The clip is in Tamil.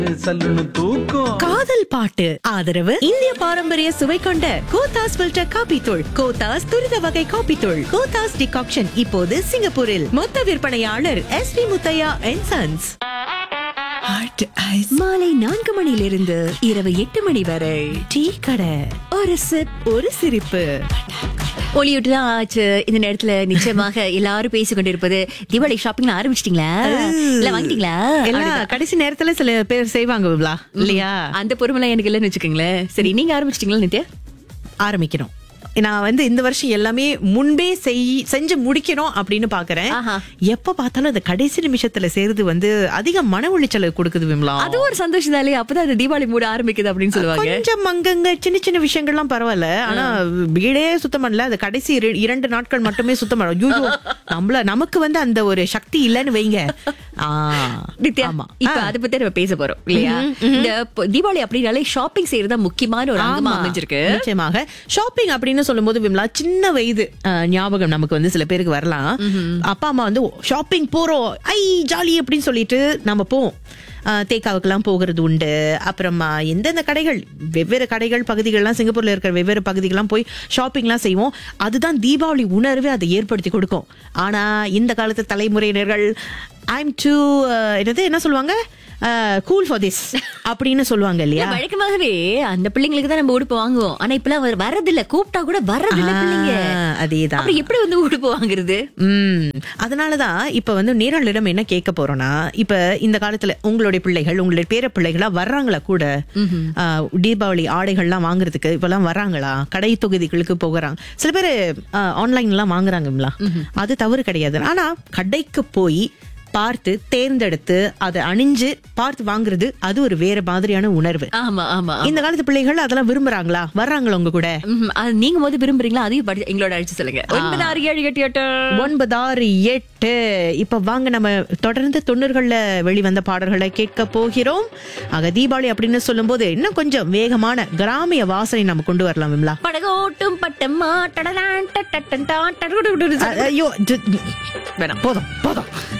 சல்லுன்னு தூக்கம் காதல் பாட்டு ஆதரவு இந்திய பாரம்பரிய சுவை கொண்ட கோத்தாஸ் ஃபில்டர் காபி தூள் கோத்தாஸ் துரித வகை காபி தூள் கோத்தாஸ் டிகாக்ஷன் இப்போது சிங்கப்பூரில் மொத்த விற்பனையாளர் S P Muthiah and sons மாலை நான்கு மணியிலிருந்து இரவு எட்டு மணி வரை டீ கடை ஒரு சிப் ஒரு சிரிப்பு ஒளியூட்டு தான் ஆச்சு இந்த நேரத்துல நிச்சயமாக எல்லாரும் பேசிக் கொண்டிருப்பது தீபாவளி ஷாப்பிங் ஆரம்பிச்சிட்டீங்களா இல்ல வாங்கிட்டீங்களா எல்லாம் கடைசி நேரத்துல சில பேர் செய்வாங்க விமலா இல்லையா அந்த பொறுமெல்லாம் எனக்கு இல்லைன்னு வச்சுக்கோங்களேன் சரி நீங்க ஆரம்பிச்சிட்டீங்களா நித்யா ஆரம்பிக்கணும் நான் வந்து இந்த வருஷம் எல்லாமே முன்பே செய் செஞ்சு முடிக்கணும் அப்படின்னு பாக்குறேன் ஆஹா. எப்ப பார்த்தாலும் அந்த கடைசி நிமிஷத்துல செய்யறது வந்து அதிக மன உளைச்சலை கொடுக்குது விமலா அது ஒரு சந்தோஷம் தானே அப்பதான் அந்த தீபாவளி மூட ஆரம்பிக்குது அப்படின்னு சொல்லுவாங்க கொஞ்சம் அங்கங்க சின்ன சின்ன விஷயங்கள்லாம் பரவாயில்ல ஆனா வீடே சுத்தம் பண்ணல அது கடைசி இரு- இரண்டு நாட்கள் மட்டுமே சுத்தம் பண்ண ஐயோ நம்மள நமக்கு வந்து அந்த ஒரு சக்தி இல்லைன்னு வைங்க ஆ, நித்யா ஆமா இப்ப அத பத்தி நம்ம பேச போறோம் இல்லையா இந்த பொ- தீபாவளி அப்படின்னாலே ஷாப்பிங் செய்யறது தான் முக்கியமான ஒரு அங்கமா ஆமா. அமைஞ்சிருக்கு நிச்சயமாக ஷாப்பிங் அப்படின்னு சொல்லும்போது விமலா சின்ன வயது அஹ், ஞாபகம் நமக்கு வந்து சில பேருக்கு வரலாம் அப்பா அம்மா வந்து ஷாப்பிங் போறோம் ஐ ஜாலி அப்படின்னு சொல்லிட்டு நம்ம போவோம் அஹ், தேக்காவுக்கெல்லாம் போகிறது உண்டு அப்புறமா எந்தெந்த கடைகள் வெவ்வேறு கடைகள் பகுதிகள்லாம் சிங்கப்பூர்ல இருக்கிற வெவ்வேறு பகுதிகள்லாம் போய் ஷாப்பிங்லாம் செய்வோம் அதுதான் தீபாவளி உணர்வே அதை ஏற்படுத்தி கொடுக்கும் ஆனா இந்த காலத்து தலைமுறையினர்கள் ஐம் டூ என்னது என்ன சொல்லுவாங்க கூல் ஃபார் திஸ் அப்படின்னு சொல்லுவாங்க இல்லையா இல்ல, வழக்கமாகவே அந்த பிள்ளைங்களுக்கு தான் நம்ம உடுப்பு வாங்குவோம் ஆனா இப்பெல்லாம் வர- வர்றதில்ல கூப்பிட்டா கூட வர்றதில்ல பிள்ளைங்க ஆ, அதேதான் அப்புறம் எப்படி வந்து உடுப்பு வாங்குறது உம் அதனாலதான் இப்ப வந்து நேரலிடம் என்ன கேட்க போறோம்னா இப்ப இந்த காலத்துல உங்களுடைய பிள்ளைகள் உங்களுடைய பேர பிள்ளைகளா வர்றாங்களா கூட ஆ, தீபாவளி ஆடைகள்லாம் வாங்குறதுக்கு இப்பெல்லாம் வர்றாங்களா கடை தொகுதிகளுக்கு போகிறாங்க சில பேர் ஆன்லைன்ல எல்லாம் வாங்குறாங்கங்களா அது தவறு கிடையாது ஆனா கடைக்கு போய் பார்த்து தேர்ந்தெடுத்து அதை அணிஞ்சு பார்த்து வாங்குறது அது ஒரு வேற மாதிரியான உணர்வு ஆமா ஆமா இந்த காலத்து பிள்ளைகள் அதெல்லாம் விரும்புறாங்களா வர்றாங்களா உங்க கூட ம்ஹும். அது நீங்க போது விரும்புறீங்களா அதையும் படி- எங்களோட அழைச்சு சொல்லுங்க ஒன்பது ஆறு ஏழு எட்டு எட்டு ஒன்பது ஆறு எட்டு இப்ப வாங்க நம்ம தொடர்ந்து தொண்ணூறுகள்ல வெளிவந்த பாடல்களை கேட்க போகிறோம் ஆக தீபாவளி அப்படின்னு சொல்லும்போது இன்னும் கொஞ்சம் வேகமான கிராமிய வாசனை நம்ம கொண்டு வரலாம் விமலா படகோட்டும் பட்டம்மா டடடான் டட்டட்டன் டான் டடுடுடுடு. அ- ஐயோ இது- வேணாம் போதும் போதும்